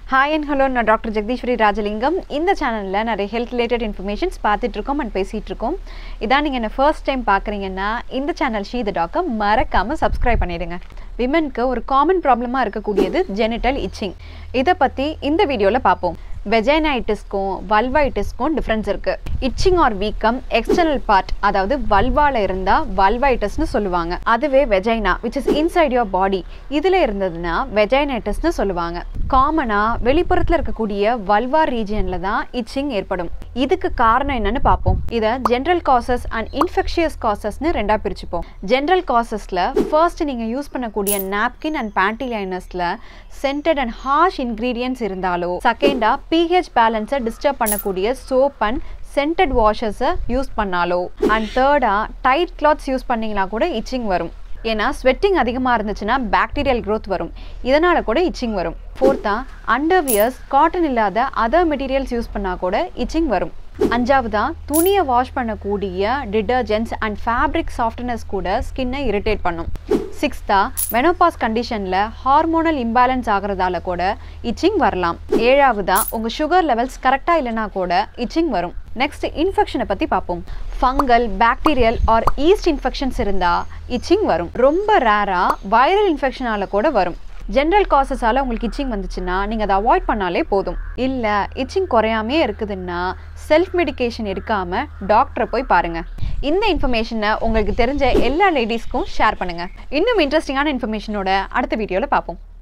hi and hello நான் doctor Jagadeeswari Rajalingam இந்த சேனலில் நிறைய ஹெல்த் ரிலேட்டட் இன்ஃபர்மேஷன்ஸ் பார்த்துட்டு இருக்கோம் அண்ட் பேசிகிட்டு இருக்கோம் இதான் நீங்கள் என்ன ஃபர்ஸ்ட் டைம் பார்க்குறீங்கன்னா இந்த சேனல் ஷீ த டாக்கை மறக்காமல் சப்ஸ்கிரைப் பண்ணிடுங்க விமனுக்கு ஒரு காமன் ப்ராப்ளமாக இருக்கக்கூடியது ஜெனிட்டல் இச்சிங் இதை பற்றி இந்த வீடியோவில் பார்ப்போம் வெஜைனைட்டிஸ்க்கும் வல்வைட்டிஸ்க்கும் டிஃப்ரென்ஸ் இருக்குது இச்சிங் ஆர் வீக்கம் எக்ஸ்டர்னல் பார்ட் அதாவது வல்வால இருந்தால் வல்வைட்டிஸ்னு சொல்லுவாங்க அதுவே vagina which is inside your body இதில் இருந்ததுன்னா வெஜைனைட்டிஸ்னு சொல்லுவாங்க காமனாக வெளிப்புறத்தில் இருக்கக்கூடிய வல்வார் ரீஜியனில் தான் இச்சிங் ஏற்படும் இதுக்கு காரணம் என்னன்னு பார்ப்போம் இதை ஜென்ரல் காசஸ் அண்ட் இன்ஃபெக்ஷியஸ் காசஸ்னு ரெண்டாக பிரிச்சுப்போம் ஜென்ரல் காசஸில் ஃபர்ஸ்ட் நீங்கள் யூஸ் பண்ணக்கூடிய நாப்கின் அண்ட் பேண்டி லைனர்ஸில் சென்டட் அண்ட் ஹார்ஷ் இன்க்ரீடியன்ஸ் இருந்தாலோ செகண்டாக பிஹெச் பேலன்ஸை டிஸ்டர்ப் பண்ணக்கூடிய சோப் அண்ட் சென்டட் வாஷர்ஸை யூஸ் பண்ணாலோ அண்ட் தேர்டாக டைட் கிளாத்ஸ் யூஸ் பண்ணிங்கன்னா கூட இச்சிங் வரும் ஏன்னா ஸ்வெட்டிங் அதிகமாக இருந்துச்சுன்னா பாக்டீரியல் க்ரோத் வரும் இதனால் கூட இச்சிங் வரும் ஃபோர்த்தா அண்டர்வியர்ஸ் காட்டன் இல்லாத அதர் மெட்டீரியல்ஸ் யூஸ் பண்ணால் கூட இச்சிங் வரும் அஞ்சாவதா துணியை வாஷ் பண்ணக்கூடிய டிடர்ஜென்ட்ஸ் அண்ட் ஃபேப்ரிக் சாஃப்ட்னஸ் கூட ஸ்கின்னை இரிட்டேட் பண்ணும் சிக்ஸ்த்தா மெனோபாஸ் கண்டிஷனில் ஹார்மோனல் இம்பேலன்ஸ் ஆகிறதால கூட இச்சிங் வரலாம் ஏழாவதா உங்கள் சுகர் லெவல்ஸ் கரெக்டாக இல்லைனா கூட இச்சிங் வரும் நெக்ஸ்ட் இன்ஃபெக்ஷனை பற்றி பார்ப்போம் fungal bacterial or yeast infections இருந்தால் இச்சிங் வரும் ரொம்ப ரேராக வைரல் இன்ஃபெக்ஷனால் கூட வரும் ஜென்ரல் காசஸால் உங்களுக்கு இச்சிங் வந்துச்சுன்னா நீங்கள் அதை அவாய்ட் பண்ணாலே போதும் இல்லை இச்சிங் குறையாமே இருக்குதுன்னா செல்ஃப் மெடிகேஷன் எடுக்காமல் டாக்டரை போய் பாருங்கள் இந்த இன்ஃபர்மேஷனை உங்களுக்கு தெரிஞ்ச எல்லா லேடிஸ்க்கும் ஷேர் பண்ணுங்கள் இன்னும் இன்ட்ரெஸ்டிங்கான இன்ஃபர்மேஷனோட அடுத்த வீடியோவில் பார்ப்போம்